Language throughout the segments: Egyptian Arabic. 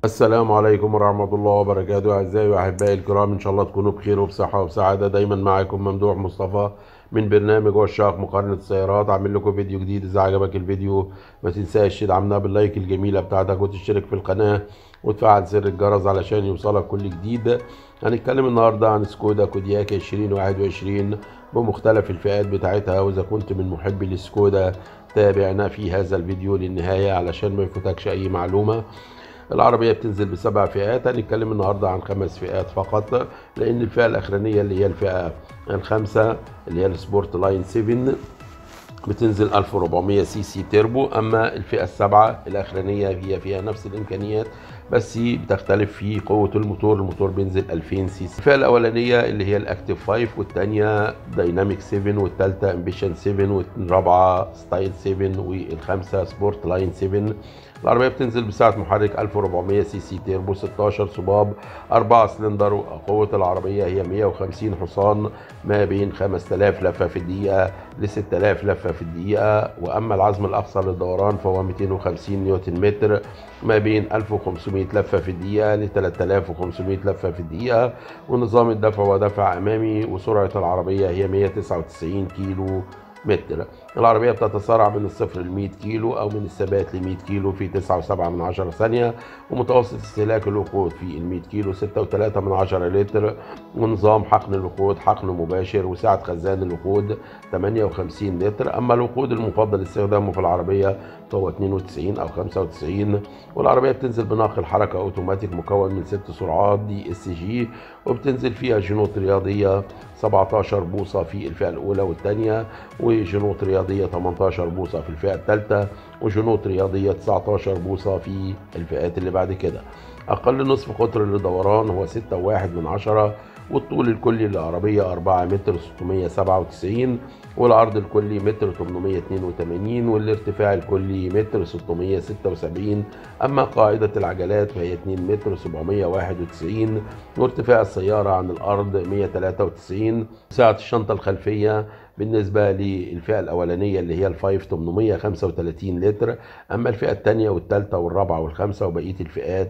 السلام عليكم ورحمة الله وبركاته أعزائي وأحبائي الكرام إن شاء الله تكونوا بخير وبصحة وبسعادة دايما معاكم ممدوح مصطفى من برنامج عشاق مقارنة السيارات عامل لكم فيديو جديد إذا عجبك الفيديو ما تنساش تدعمنا باللايك الجميلة بتاعتك وتشترك في القناة وتفعل زر الجرس علشان يوصلك كل جديد هنتكلم النهاردة عن سكودا كودياك 2021 بمختلف الفئات بتاعتها وإذا كنت من محبي السكودا تابعنا في هذا الفيديو للنهاية علشان ما يفوتكش أي معلومة العربية بتنزل بسبع فئات هنتكلم النهاردة عن خمس فئات فقط لأن الفئة الأخرانية اللي هي الفئة الخامسة اللي هي السبورت لاين 7 بتنزل 1400 سي سي تيربو أما الفئة السابعة الأخرانية هي فيها نفس الإمكانيات بس بتختلف في قوة الموتور الموتور بينزل 2000 سي سي الفئة الأولانية اللي هي الأكتيف 5 والثانية دايناميك 7 والثالثة امبيشن 7 والرابعة ستايل 7 والخامسة سبورت لاين 7 العربية بتنزل بسعة محرك 1400 سي سي تيربو 16 صباب 4 سلندر وقوة العربية هي 150 حصان ما بين 5000 لفة في الدقيقة ل 6000 لفة في الدقيقة وأما العزم الأقصى للدوران فهو 250 نيوتن متر ما بين 1500 لفة في الدقيقة ل 3500 لفة في الدقيقة ونظام الدفع ودفع أمامي وسرعة العربية هي 199 كيلو متر العربية بتتسارع من الصفر ل 100 كيلو أو من الثبات ل 100 كيلو في 9.7 من عشرة ثانية ومتوسط استهلاك الوقود في ال 100 كيلو 6.3 من عشرة لتر ونظام حقن الوقود حقن مباشر وسعة خزان الوقود 58 لتر أما الوقود المفضل استخدامه في العربية فهو 92 أو 95 والعربية بتنزل بناقل حركة أوتوماتيك مكون من ست سرعات دي اس جي وبتنزل فيها جنوط رياضية 17 بوصة في الفئة الأولى والثانية وجنوط رياضية 18 بوصة في الفئة الثالثة وجنوط رياضية 19 بوصة في الفئات اللي بعد كده أقل نصف قطر للدوران هو 6.1 من عشرة والطول الكلي للعربية 4 متر 697 والعرض الكلي متر 882 والارتفاع الكلي متر 676 أما قاعدة العجلات فهي 2 متر 791 وارتفاع السيارة عن الأرض 193 سعة الشنطة الخلفية بالنسبة للفئة الأولانية اللي هي الفايف 835 لتر أما الفئة الثانية والثالثة والرابعة والخامسة وبقية الفئات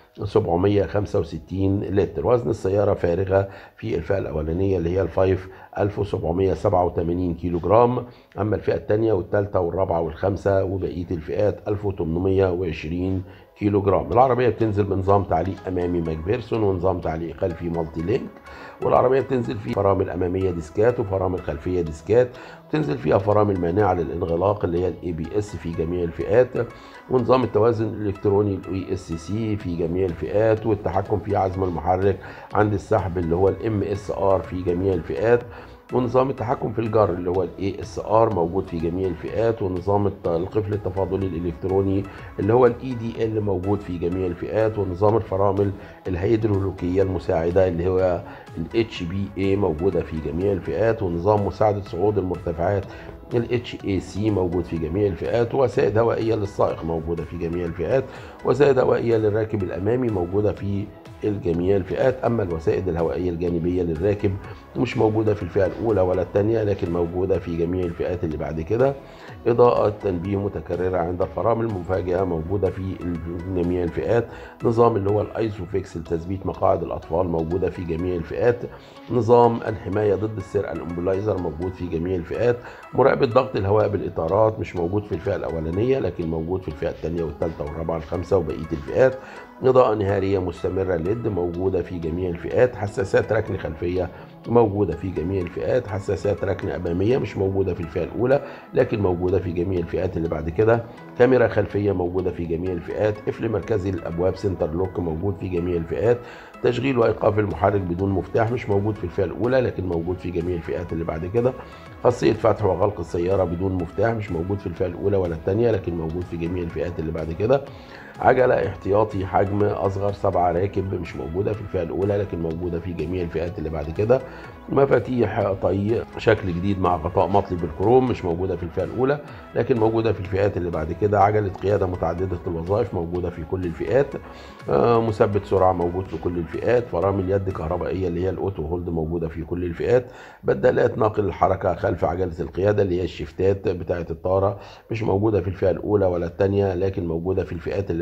765 لتر وزن السيارة فارغة في الفئة الأولانية اللي هي الفايف 1787 كيلو جرام أما الفئة الثانية والثالثة والرابعة والخامسة وبقية الفئات 1820 كيلو جرام العربية بتنزل بنظام تعليق أمامي ماكبيرسون ونظام تعليق خلفي مالتي لينك والعربية بتنزل فيه فرامل أمامية ديسكات وفرامل خلفية ديسكات بتنزل فيها فرامل مانعة للانغلاق اللي هي الاي بي اس في جميع الفئات ونظام التوازن الالكتروني الاي اس سي في جميع الفئات والتحكم في عزم المحرك عند السحب اللي هو الام اس ار في جميع الفئات ونظام التحكم في الجر اللي هو الاي اس ار موجود في جميع الفئات ونظام القفل التفاضلي الالكتروني اللي هو الاي دي ال موجود في جميع الفئات ونظام الفرامل الهيدرولوكيه المساعده اللي هو الاتش بي اي موجوده في جميع الفئات ونظام مساعده صعود المرتفعات الاتش اي سي موجود في جميع الفئات وسائد هوائيه للسائق موجوده في جميع الفئات وسائد هوائيه للراكب الامامي موجوده في الجميع الفئات اما الوسائد الهوائيه الجانبيه للراكب مش موجوده في الفئه الاولى ولا الثانيه لكن موجوده في جميع الفئات اللي بعد كده اضاءه تنبيه متكرره عند الفرامل مفاجئه موجوده في جميع الفئات نظام اللي هو الايزوفيكس لتثبيت مقاعد الاطفال موجوده في جميع الفئات نظام الحمايه ضد السرقه الامبلايزر موجود في جميع الفئات مراقبه ضغط الهواء بالاطارات مش موجود في الفئه الاولانيه لكن موجود في الفئه الثانيه والثالثه والرابعه والخامسه وبقيه الفئات إضاءة نهارية مستمرة ليد موجودة في جميع الفئات حساسات ركن خلفية موجودة في جميع الفئات حساسات ركن أمامية مش موجودة في الفئة الأولى لكن موجودة في جميع الفئات اللي بعد كده كاميرا خلفية موجودة في جميع الفئات قفل مركزي للأبواب سنتر لوك موجود في جميع الفئات تشغيل وإيقاف المحرك بدون مفتاح مش موجود في الفئة الأولى لكن موجود في جميع الفئات اللي بعد كده خاصية فتح وغلق السيارة بدون مفتاح مش موجود في الفئة الأولى ولا الثانية لكن موجود في جميع الفئات اللي بعد كده عجلة احتياطي حجم أصغر سبعة راكب مش موجودة في الفئة الأولى لكن موجودة في جميع الفئات اللي بعد كده مفاتيح طي شكل جديد مع غطاء مطلي بالكروم مش موجودة في الفئة الأولى لكن موجودة في الفئات اللي بعد كده عجلة قيادة متعددة الوظائف موجودة في كل الفئات آه مثبت سرعة موجود في كل الفئات فرامل يد كهربائية اللي هي الأوتو هولد موجودة في كل الفئات بدلات ناقل الحركة خلف عجلة القيادة اللي هي الشفتات بتاعة الطارة مش موجودة في الفئة الأولى ولا الثانية لكن موجودة في الفئات اللي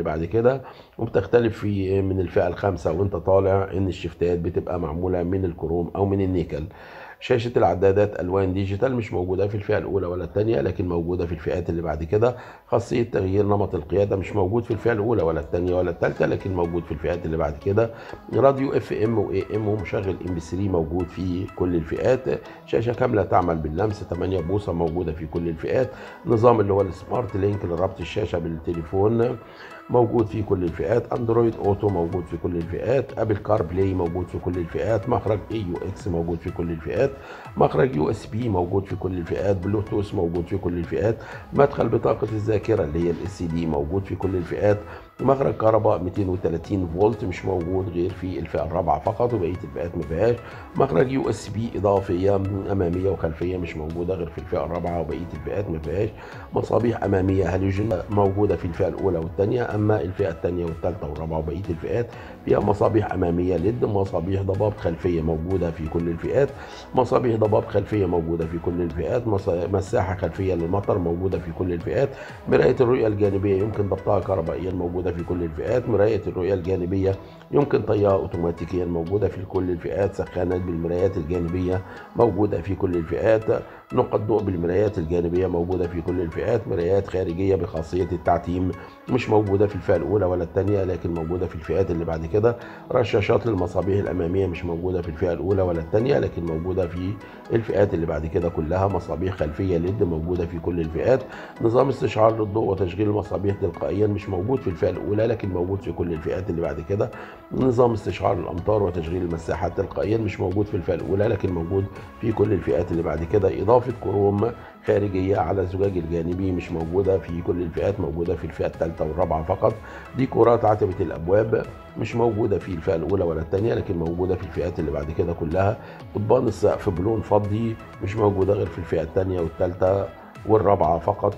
اللي بعد كده وبتختلف في من الفئه الخامسه وانت طالع ان الشفتات بتبقى معموله من الكروم او من النيكل شاشة العدادات ألوان ديجيتال مش موجودة في الفئة الأولى ولا الثانية لكن موجودة في الفئات اللي بعد كده خاصية تغيير نمط القيادة مش موجود في الفئة الأولى ولا الثانية ولا الثالثة لكن موجود في الفئات اللي بعد كده راديو اف ام واي ام ومشغل ام بي 3 موجود في كل الفئات شاشة كاملة تعمل باللمس 8 بوصة موجودة في كل الفئات نظام اللي هو السمارت لينك لربط الشاشة بالتليفون موجود في كل الفئات اندرويد اوتو موجود في كل الفئات ابل كار بلاي موجود في كل الفئات مخرج اي يو اكس موجود في كل الفئات مخرج يو اس بي موجود في كل الفئات بلوتوث موجود في كل الفئات مدخل بطاقه الذاكره اللي هي الاس دي موجود في كل الفئات مخرج كهرباء 230 فولت مش موجود غير في الفئه الرابعه فقط وبقيه الفئات ما فيهاش مخرج يو اس بي اضافيه اماميه وخلفيه مش موجوده غير في الفئه الرابعه وبقيه الفئات ما فيهاش مصابيح اماميه هالوجين موجوده في الفئه الاولى والثانيه اما الفئه الثانيه والثالثه والرابعه وبقيه الفئات فيها مصابيح اماميه ليد مصابيح ضباب خلفيه موجوده في كل الفئات مصابيح ضباب خلفيه موجوده في كل الفئات مساحه خلفيه للمطر موجوده في كل الفئات مرايه الرؤيه الجانبيه يمكن ضبطها كهربائيا موجوده في كل الفئات مرايه الرؤيه الجانبيه يمكن طيها اوتوماتيكيا موجوده في كل الفئات سخانات بالمرايات الجانبيه موجوده في كل الفئات نقط ضوء بالمرايات الجانبيه موجوده في كل الفئات مرايات خارجيه بخاصيه التعتيم مش موجوده في الفئه الاولى ولا الثانيه لكن موجوده في الفئات اللي بعد كده رشاشات للمصابيح الاماميه مش موجوده في الفئه الاولى ولا الثانيه لكن موجوده في الفئات اللي بعد كده كلها مصابيح خلفيه ليد موجوده في كل الفئات نظام استشعار للضوء وتشغيل المصابيح تلقائيا مش موجود في الفئه الاولى لكن موجود في كل الفئات اللي بعد كده نظام استشعار الامطار وتشغيل المساحات تلقائيا مش موجود في الفئه الاولى لكن موجود في كل الفئات اللي بعد كده اضافه كروم خارجيه على الزجاج الجانبي مش موجوده في كل الفئات موجوده في الفئه الثالثه والرابعه فقط ديكورات عتبه الابواب مش موجوده في الفئه الاولى ولا الثانيه لكن موجوده في الفئات اللي بعد كده كلها قضبان السقف بلون فضي مش موجوده غير في الفئه الثانيه والثالثه والرابعه فقط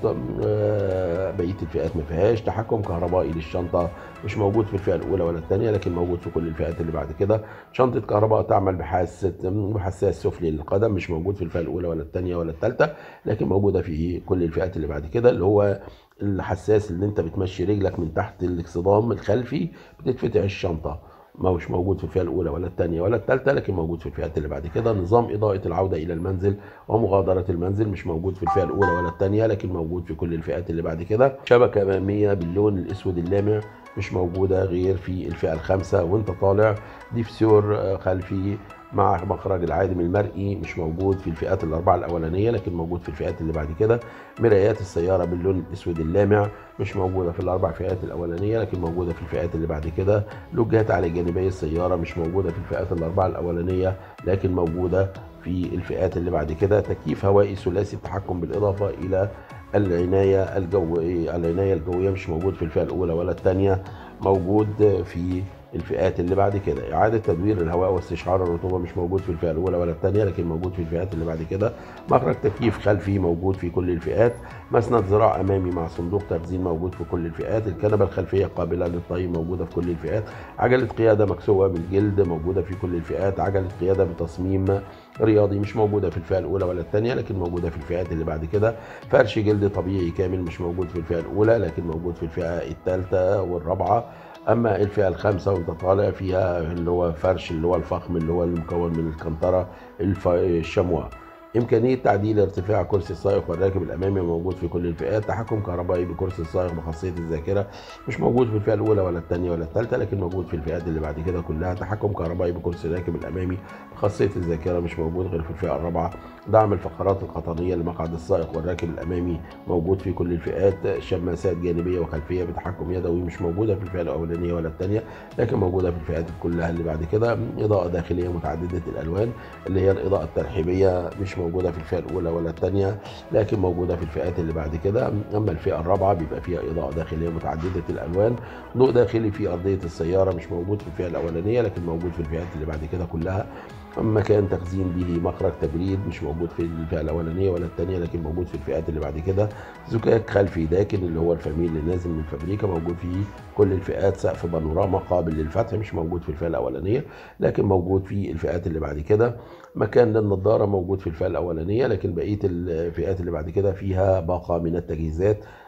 بقيه الفئات ما فيهاش تحكم كهربائي للشنطه مش موجود في الفئه الاولى ولا الثانيه لكن موجود في كل الفئات اللي بعد كده شنطه كهرباء تعمل بحاسه بحساس سفلي للقدم مش موجود في الفئه الاولى ولا الثانيه ولا الثالثه لكن موجوده في كل الفئات اللي بعد كده اللي هو الحساس اللي انت بتمشي رجلك من تحت الاكسدام الخلفي بتتفتح الشنطه ما هوش موجود في الفئه الاولى ولا الثانيه ولا الثالثه لكن موجود في الفئات اللي بعد كده نظام اضاءه العوده الى المنزل ومغادره المنزل مش موجود في الفئه الاولى ولا الثانيه لكن موجود في كل الفئات اللي بعد كده شبكه اماميه باللون الاسود اللامع مش موجوده غير في الفئه الخامسه وانت طالع ديفسور خلفي مع مخرج العادم المرئي مش موجود في الفئات الأربعة الأولانية لكن موجود في الفئات اللي بعد كده مرايات السيارة باللون الأسود اللامع مش موجودة في الأربع فئات الأولانية لكن موجودة في الفئات اللي بعد كده لوجات على جانبي السيارة مش موجودة في الفئات الأربعة الأولانية لكن موجودة في الفئات اللي بعد كده تكييف هوائي ثلاثي التحكم بالإضافة إلى العناية الجوية العناية الجوية مش موجود في الفئة الأولى ولا الثانية موجود في الفئات اللي بعد كده إعادة تدوير الهواء واستشعار الرطوبة مش موجود في الفئة الأولى ولا الثانية لكن موجود في الفئات اللي بعد كده مخرج تكييف خلفي موجود في كل الفئات مسند ذراع أمامي مع صندوق تخزين موجود في كل الفئات الكنبة الخلفية قابلة للطي موجودة في كل الفئات عجلة قيادة مكسوة من جلد موجودة في كل الفئات عجلة قيادة بتصميم رياضي مش موجودة في الفئة الأولى ولا الثانية لكن موجودة في الفئات اللي بعد كده فرش جلد طبيعي كامل مش موجود في الفئة الأولى لكن موجود في الفئة الثالثة والرابعة اما الفئه الخامسه وانت طالع فيها اللي هو فرش اللي هو الفخم اللي هو المكون من الكنتره الف... الشموع إمكانية تعديل ارتفاع كرسي السائق والراكب الأمامي موجود في كل الفئات، تحكم كهربائي بكرسي السائق بخاصية الذاكرة مش موجود في الفئة الأولى ولا الثانية ولا الثالثة لكن موجود في الفئات اللي بعد كده كلها، تحكم كهربائي بكرسي الراكب الأمامي بخاصية الذاكرة مش موجود غير في الفئة الرابعة، دعم الفقرات القطنية لمقعد السائق والراكب الأمامي موجود في كل الفئات، شماسات جانبية وخلفية بتحكم يدوي مش موجودة في الفئة الأولانية ولا الثانية لكن موجودة في الفئات كلها اللي بعد كده، إضاءة داخلية متعددة الألوان اللي هي الإضاءة الترحيبية مش موجودة في الفئة الأولى ولا الثانية لكن موجودة في الفئات اللي بعد كده أما الفئة الرابعة بيبقى فيها إضاءة داخلية متعددة الألوان ضوء داخلي في أرضية السيارة مش موجود في الفئة الأولانية لكن موجود في الفئات اللي بعد كده كلها مكان تخزين به مخرج تبريد مش موجود في الفئه الاولانيه ولا الثانيه لكن موجود في الفئات اللي بعد كده زجاج خلفي داكن اللي هو الفاميل اللي نازل من الفابريكا موجود في كل الفئات سقف بانوراما قابل للفتح مش موجود في الفئه الاولانيه لكن موجود في الفئات اللي بعد كده مكان للنظاره موجود في الفئه الاولانيه لكن بقيه الفئات اللي بعد كده فيها باقه من التجهيزات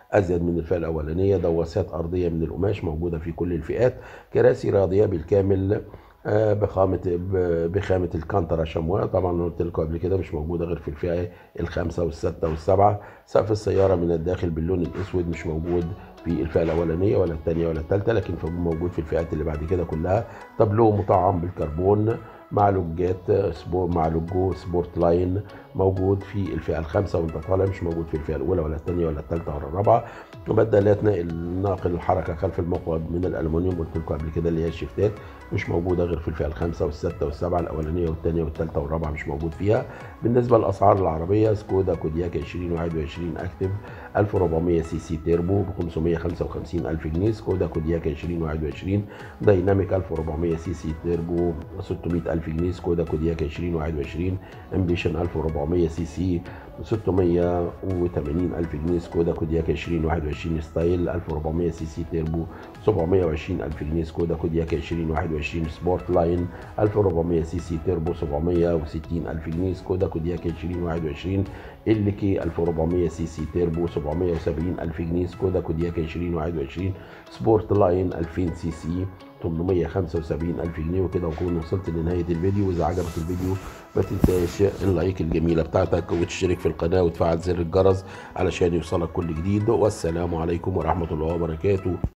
ازيد من الفئه الاولانيه دواسات ارضيه من القماش موجوده في كل الفئات كراسي رياضيه بالكامل آه، بخامه ب- بخامه الكانترا شمواه طبعا أنا قلت لكم قبل كده مش موجوده غير في الفئه الخامسه والسادسه والسابعه سقف السياره من الداخل باللون الاسود مش موجود في الفئه الاولانيه ولا الثانيه ولا الثالثه لكن في- موجود في الفئات اللي بعد كده كلها تابلو مطعم بالكربون مع لوجات سبور مع لوجو سبورت لاين موجود في الفئه الخامسه وانت طالع مش موجود في الفئه الاولى ولا الثانيه ولا الثالثه ولا الرابعه وبدلات ناقل ناقل الحركه خلف المقود من الالومنيوم قلت لكم قبل كده اللي هي الشفتات مش موجوده غير في الفئه الخامسه والسادسه والسابعه الاولانيه والثانيه والثالثه والرابعه مش موجود فيها بالنسبه لاسعار العربيه سكودا كودياك 2021 اكتف 1400 سي سي تيربو ب 555 الف جنيه سكودا كودياك 2021 دايناميك 1400 سي سي تيربو 600 الف جنيه سكودا كودياك 2021 امبيشن 1400 سي سي 680 الف جنيه سكودا كودياك 2021 ستايل 1400 سي سي تيربو 720 الف جنيه سكودا كودياك 2021 سبورت لاين 1400 سي سي تيربو 760 الف جنيه سكودا كودياك 2021 ال كي 1400 سي سي تيربو 770 الف جنيه سكودا كودياك 2021 سبورت لاين 2000 سي سي 875 الف جنيه وكده اكون وصلت لنهايه الفيديو واذا عجبك الفيديو ما تنساش اللايك الجميله بتاعتك وتشترك في القناه وتفعل زر الجرس علشان يوصلك كل جديد والسلام عليكم ورحمه الله وبركاته